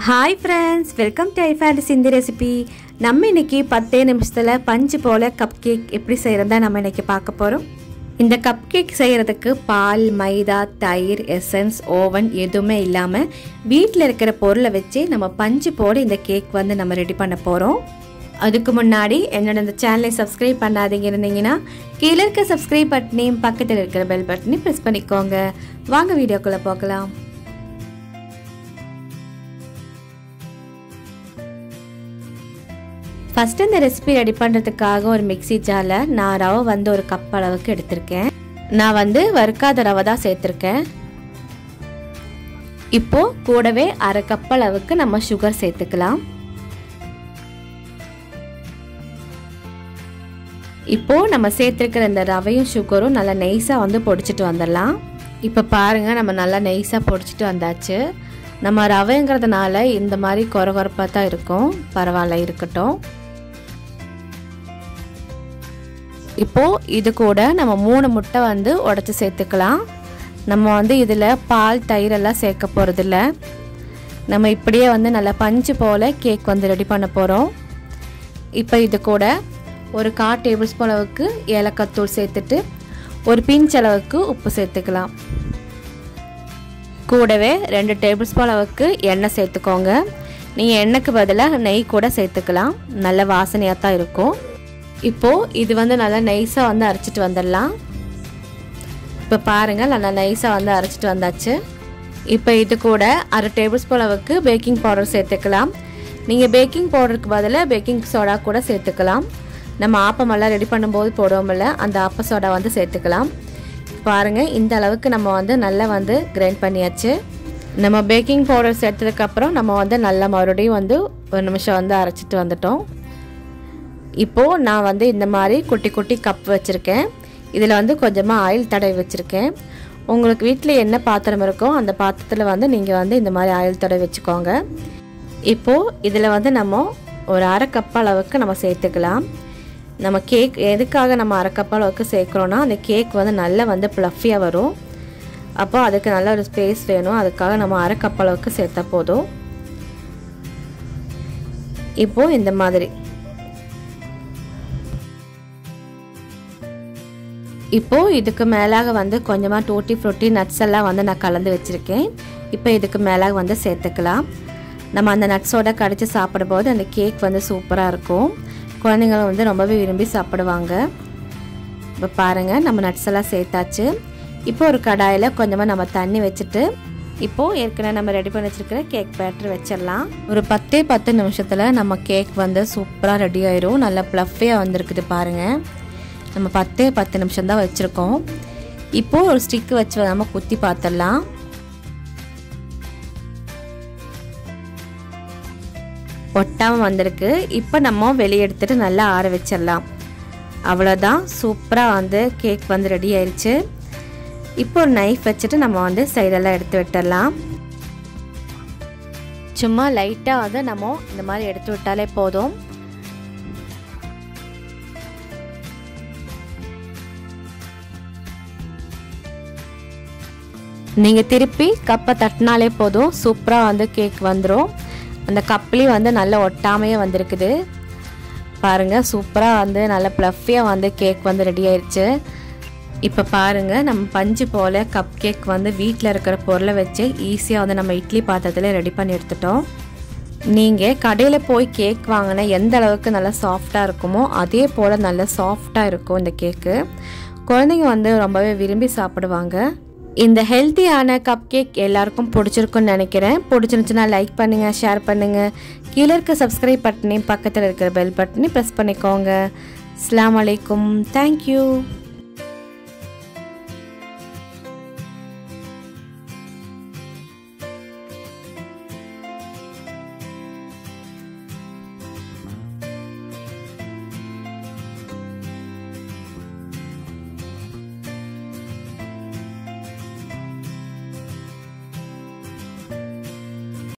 hi friends welcome to ஐஃபேண்ட் சிந்தி recipe நம்ம இன்னைக்கு பத்தே நிமிஷத்தில் பஞ்சு போல் கப் கேக் எப்படி செய்கிறதா நம்ம இன்னைக்கு பார்க்க போகிறோம் இந்த கப் கேக் செய்கிறதுக்கு பால் மைதா தயிர் எசன்ஸ் ஓவன் எதுவுமே இல்லாமல் வீட்டில் இருக்கிற பொருளை வச்சு நம்ம பஞ்சு போல் இந்த கேக் வந்து நம்ம ரெடி பண்ண போகிறோம் அதுக்கு முன்னாடி என்னோட இந்த சேனலை சப்ஸ்கிரைப் பண்ணாதீங்க இருந்தீங்கன்னா கீழே இருக்க சப்ஸ்கிரைப் பட்டனையும் பக்கத்தில் இருக்கிற பெல் பட்டனையும் ப்ரெஸ் பண்ணிக்கோங்க வாங்க வீடியோக்குள்ளே போகலாம் ஃபஸ்ட்டு இந்த ரெசிபி ரெடி பண்ணுறதுக்காக ஒரு மிக்ஸி ஜாரில் நான் ரவை வந்து ஒரு கப் அளவுக்கு எடுத்திருக்கேன் நான் வந்து வறுக்காத ரவை தான் சேர்த்துருக்கேன் இப்போ கூடவே அரை கப் அளவுக்கு நம்ம சுகர் சேர்த்துக்கலாம் இப்போ நம்ம சேர்த்துருக்கிற இந்த ரவையும் சுகரும் நல்லா நெய்ஸாக வந்து பொடிச்சிட்டு வந்துடலாம் இப்போ பாருங்கள் நம்ம நல்லா நெய்ஸாக பொடிச்சிட்டு வந்தாச்சு நம்ம ரவைங்கிறதுனால இந்த மாதிரி குறகுறப்பாக தான் இருக்கும் பரவாயில்ல இருக்கட்டும் இப்போது இது கூட நம்ம மூணு முட்டை வந்து உடச்சி சேர்த்துக்கலாம் நம்ம வந்து இதில் பால் தயிரெல்லாம் சேர்க்க போகிறதில்ல நம்ம இப்படியே வந்து நல்லா பஞ்சு போல் கேக் வந்து ரெடி பண்ண போகிறோம் இப்போ இது கூட ஒரு கால் டேபிள் ஸ்பூன் அளவுக்கு ஏலக்காய் தூள் சேர்த்துட்டு ஒரு பிஞ்ச் அளவுக்கு உப்பு சேர்த்துக்கலாம் கூடவே ரெண்டு டேபிள் ஸ்பூன் அளவுக்கு எண்ணெய் சேர்த்துக்கோங்க நீங்கள் எண்ணெய்க்கு பதிலாக நெய் கூட சேர்த்துக்கலாம் நல்ல வாசனையாக தான் இருக்கும் இப்போது இது வந்து நல்லா நைஸாக வந்து அரைச்சிட்டு வந்துடலாம் இப்போ பாருங்கள் நல்லா நைஸாக வந்து அரைச்சிட்டு வந்தாச்சு இப்போ இது கூட அரை டேபிள் ஸ்பூன் அளவுக்கு பேக்கிங் பவுடர் சேர்த்துக்கலாம் நீங்கள் பேக்கிங் பவுடருக்கு பதிலாக பேக்கிங் சோடா கூட சேர்த்துக்கலாம் நம்ம ஆப்பமெல்லாம் ரெடி பண்ணும்போது போடுவோம்ல அந்த ஆப்ப சோடா வந்து சேர்த்துக்கலாம் பாருங்கள் இந்த அளவுக்கு நம்ம வந்து நல்லா வந்து கிரைண்ட் பண்ணியாச்சு நம்ம பேக்கிங் பவுடர் சேர்த்ததுக்கப்புறம் நம்ம வந்து நல்லா மறுபடியும் வந்து ஒரு நிமிஷம் வந்து அரைச்சிட்டு வந்துட்டோம் இப்போது நான் வந்து இந்த மாதிரி குட்டி குட்டி கப் வச்சுருக்கேன் இதில் வந்து கொஞ்சமாக ஆயில் தடவி வச்சுருக்கேன் உங்களுக்கு வீட்டில் என்ன பாத்திரம் இருக்கோ அந்த பாத்திரத்தில் வந்து நீங்கள் வந்து இந்த மாதிரி ஆயில் தடவி வச்சுக்கோங்க இப்போது இதில் வந்து நம்ம ஒரு அரை கப் அளவுக்கு நம்ம சேர்த்துக்கலாம் நம்ம கேக் எதுக்காக நம்ம அரை கப் அளவுக்கு சேர்க்குறோன்னா அந்த கேக் வந்து நல்லா வந்து ப்ளஃபியாக வரும் அப்போ அதுக்கு நல்ல ஒரு ஸ்பேஸ் வேணும் அதுக்காக நம்ம அரை கப் அளவுக்கு சேர்த்தா போதும் இப்போது இந்த மாதிரி இப்போது இதுக்கு மேலாக வந்து கொஞ்சமாக டூட்டி ஃப்ரூட்டி நட்ஸ் எல்லாம் வந்து நான் கலந்து வச்சுருக்கேன் இப்போ இதுக்கு மேலாக வந்து சேர்த்துக்கலாம் நம்ம அந்த நட்ஸோட கடித்து சாப்பிடும்போது அந்த கேக் வந்து சூப்பராக இருக்கும் குழந்தைங்களும் வந்து ரொம்பவே விரும்பி சாப்பிடுவாங்க இப்போ பாருங்கள் நம்ம நட்ஸ் எல்லாம் சேர்த்தாச்சு இப்போ ஒரு கடாயில் கொஞ்சமாக நம்ம தண்ணி வச்சுட்டு இப்போது ஏற்கனவே நம்ம ரெடி பண்ணி வச்சுருக்கிற கேக் பேட்டர் வச்சிடலாம் ஒரு பத்தே பத்து நிமிஷத்தில் நம்ம கேக் வந்து சூப்பராக ரெடி ஆயிரும் நல்லா ப்ளஃபியாக வந்திருக்குது பாருங்கள் நம்ம பத்தே பத்து நிமிஷம் தான் வச்சுருக்கோம் இப்போது ஒரு ஸ்டிக்கு வச்சு நம்ம குத்தி பார்த்துடலாம் ஒட்டாமல் வந்திருக்கு இப்போ நம்ம வெளியே எடுத்துகிட்டு நல்லா ஆற வச்சிடலாம் அவ்வளோதான் சூப்பராக வந்து கேக் வந்து ரெடி ஆயிடுச்சு இப்போ ஒரு நைஃப் வச்சுட்டு நம்ம வந்து சைடெல்லாம் எடுத்து விட்டுடலாம் சும்மா லைட்டாக வந்து நம்ம இந்த மாதிரி எடுத்து விட்டாலே போதும் நீங்கள் திருப்பி கப்பை தட்டினாலே போதும் சூப்பராக வந்து கேக் வந்துடும் அந்த கப்லேயும் வந்து நல்ல ஒட்டாமையே வந்திருக்குது பாருங்கள் சூப்பராக வந்து நல்ல ப்ளஃபியாக வந்து கேக் வந்து ரெடி ஆயிடுச்சு இப்போ பாருங்கள் நம்ம பஞ்சு போல் கப் கேக் வந்து வீட்டில் இருக்கிற பொருளை வச்சு ஈஸியாக வந்து நம்ம இட்லி பாத்திரத்தில் ரெடி பண்ணி எடுத்துட்டோம் நீங்கள் கடையில் போய் கேக் வாங்கினா எந்த அளவுக்கு நல்லா சாஃப்டாக இருக்குமோ அதே போல் நல்லா சாஃப்டாக இருக்கும் இந்த கேக்கு குழந்தைங்க வந்து ரொம்பவே விரும்பி சாப்பிடுவாங்க இந்த ஹெல்த்தியான கப் கேக் எல்லாருக்கும் பிடிச்சிருக்குன்னு நினைக்கிறேன் பிடிச்சிருந்துச்சுன்னா லைக் பண்ணுங்கள் ஷேர் பண்ணுங்கள் கீழே இருக்க சப்ஸ்கிரைப் பட்டனையும் பக்கத்தில் இருக்கிற பெல் பட்டனையும் ப்ரெஸ் பண்ணிக்கோங்க அஸ்லாம் வலைக்கும் தேங்க்யூ